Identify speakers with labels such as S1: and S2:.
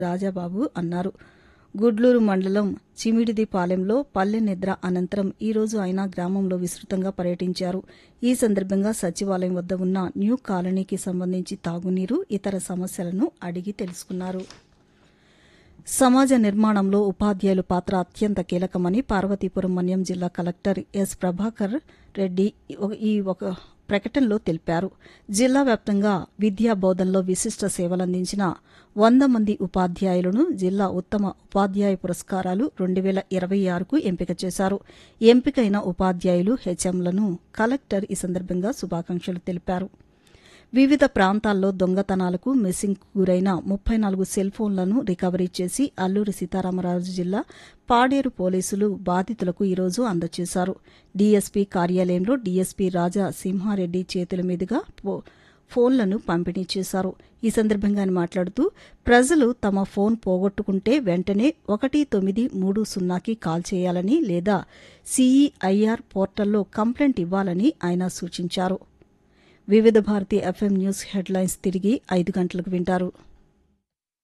S1: రాజాబాబు అన్నారు గుడ్లూరు మండలం చిమిడిదిపాలెంలో పల్లె నిద్ర అనంతరం ఈరోజు ఆయన గ్రామంలో విస్తృతంగా పర్యటించారు ఈ సందర్భంగా సచివాలయం వద్ద ఉన్న న్యూ కాలనీకి సంబంధించి తాగునీరు ఇతర సమస్యలను అడిగి తెలుసుకున్నారు సమాజ నిర్మాణంలో ఉపాధ్యాయుల పాత్ర అత్యంత కీలకమని పార్వతీపురం మన్యం జిల్లా కలెక్టర్ ఎస్ ప్రభాకర్ రెడ్డి ఈ ఒక ప్రకటనలో తెలిపారు జిల్లా వ్యాప్తంగా విద్యా బోధనలో విశిష్ట సేవలందించిన వంద మంది ఉపాధ్యాయులను జిల్లా ఉత్తమ ఉపాధ్యాయ పురస్కారాలు రెండు వేల ఇరవై ఆరుకు ఎంపిక చేశారు ఎంపికైన ఉపాధ్యాయులు హెచ్ఎంలను కలెక్టర్ ఈ సందర్భంగా శుభాకాంక్షలు తెలిపారు వివిధ ప్రాంతాల్లో దొంగతనాలకు మిస్సింగ్ గురైన ముప్పై నాలుగు సెల్ ఫోన్లను రికవరీ చేసి అల్లూరి సీతారామరాజు జిల్లా పాడేరు పోలీసులు బాధితులకు ఈరోజు అందజేశారు డీఎస్పీ కార్యాలయంలో డీఎస్పీ రాజా సింహారెడ్డి చేతుల మీదుగా ఫోన్లను పంపిణీ చేశారు ఈ సందర్భంగా ఆయన మాట్లాడుతూ ప్రజలు తమ ఫోన్ పోగొట్టుకుంటే వెంటనే ఒకటి తొమ్మిది మూడు సున్నాకి కాల్ చేయాలని లేదా సీఈఐఆర్ పోర్టల్లో కంప్లైంట్ ఇవ్వాలని ఆయన సూచించారు వివిధ భారతి ఎఫ్ఎం న్యూస్ హెడ్లైన్స్ తిరిగి ఐదు గంటలకు వింటారు